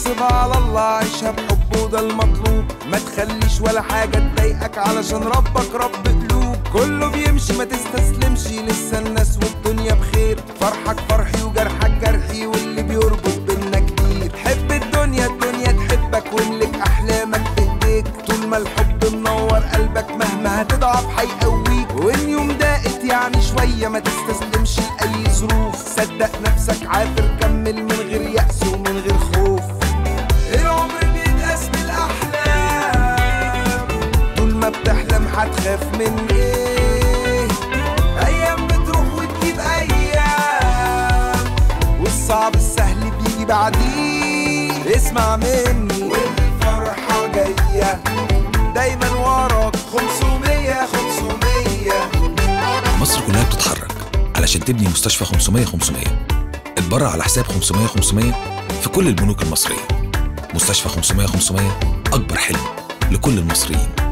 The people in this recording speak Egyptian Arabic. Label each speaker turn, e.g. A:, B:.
A: سيبها على الله عيشها بحب وده المطلوب ما تخليش ولا حاجة تضايقك علشان ربك رب قلوب كله بيمشي ما تستسلمش لسه الناس والدنيا بخير فرحك فرحي وجرحك جرحي واللي بيربط بينا كتير حب الدنيا الدنيا تحبك واملك احلامك بايديك طول ما الحب منور قلبك مهما هتضعف هيقويك وان يوم ضاقت يعني شويه ما تستسلمش لاي ظروف صدق نفسك عافر كمل من غير يأس ومن غير خوف العمر بيتقاس بالاحلام طول ما بتحلم هتخاف من ايه ايام بتروح وتجيب ايام والصعب السهل بيجي بعديه اسمع مني والفرحة جاية دايما وراك 500 500
B: مصر كلها بتتحرك علشان تبني مستشفى 500 500 اتبرع على حساب 500 500 في كل البنوك المصرية مستشفى 500 500 أكبر حلم لكل المصريين